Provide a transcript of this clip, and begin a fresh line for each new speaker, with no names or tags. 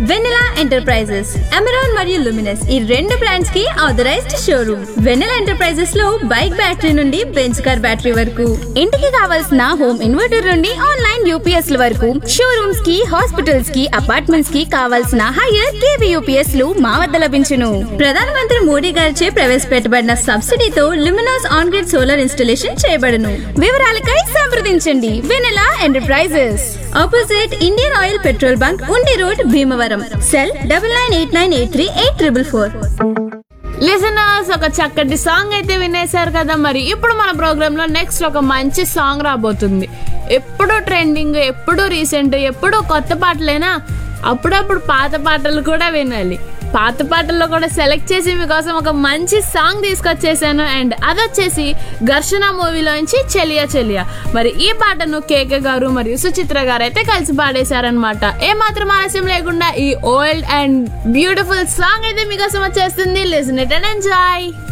వెనెలా enterprises Amaron మరియు Luminous ఈ రెండు బ్రాండ్స్ కి ఆథరైజ్డ్ షోరూమ్ వెనెలా ఎంటర్ప్రైజెస్ లో బైక్ బ్యాటరీ నుండి బెంచ్ కార్ బ్యాటరీ వరకు
ఇంటికి కావాల్సిన హోమ్ ఇన్వర్టర్ నుండి ఆన్లైన్ యూపీఎస్ ల వరకు షోరూమ్స్ కి హాస్పిటల్స్ కి అపార్ట్మెంట్స్ కి కావాల్సిన హైయర్ కేవీ యూపీఎస్ లు మా వద్ద లభించును
ప్రధానమంత్రి మోడీ గారిచే ప్రవేశపెట్టబడిన సబ్సిడీతో Luminous on grid solar installation చేయబడును
వివరాలకై సంప్రదించండి Vennela enterprises
opposite Indian Oil petrol bunk Undi road Bhimavaram cell double nine eight nine eight three eight triple four
listeners ఒక చక్కటి సాంగ్ అయితే వినేశారు కదా మరి ఇప్పుడు మన ప్రోగ్రామ్ లో నెక్స్ట్ ఒక మంచి సాంగ్ రాబోతుంది ఎప్పుడు ట్రెండింగ్ ఎప్పుడు రీసెంట్ ఎప్పుడు కొత్త పాటలేనా అప్పుడప్పుడు పాత పాటలు కూడా వినాలి పాత పాటల్లో కూడా సెలెక్ట్ చేసి మీకోసం ఒక మంచి సాంగ్ తీసుకొచ్చేసాను అండ్ అదొచ్చేసి ఘర్షణ మూవీలోంచి చెలియా చెలియా మరి ఈ పాటను కేకే గారు మరియు సుచిత్ర గారు అయితే కలిసి పాడేశారనమాట ఏ మాత్రం ఆలస్యం లేకుండా ఈ ఓల్డ్ అండ్ బ్యూటిఫుల్ సాంగ్ అయితే మీకోసం వచ్చేస్తుంది లిసన్ ఇట్ అండ్ ఎంజాయ్